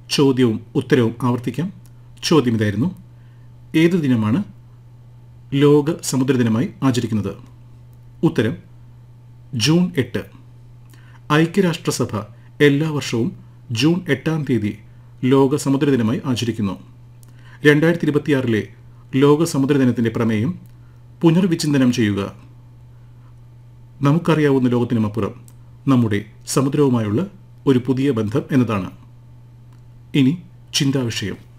ചോദ്യവും ഉത്തരവും ആവർത്തിക്കാം ചോദ്യം ഇതായിരുന്നു ഏത് ദിനമാണ് ലോക സമുദ്ര ദിനമായി ആചരിക്കുന്നത് ഉത്തരം ജൂൺ എട്ട് ഐക്യരാഷ്ട്രസഭ എല്ലാ വർഷവും ജൂൺ എട്ടാം തീയതി ലോക സമുദ്ര ദിനമായി ആചരിക്കുന്നു രണ്ടായിരത്തി ഇരുപത്തിയാറിലെ ലോക സമുദ്ര ദിനത്തിൻ്റെ പ്രമേയം പുനർവിചിന്തനം ചെയ്യുക നമുക്കറിയാവുന്ന ലോകത്തിനുമപ്പുറം നമ്മുടെ സമുദ്രവുമായുള്ള ഒരു പുതിയ ബന്ധം എന്നതാണ് ഇനി ചിന്താവിഷയം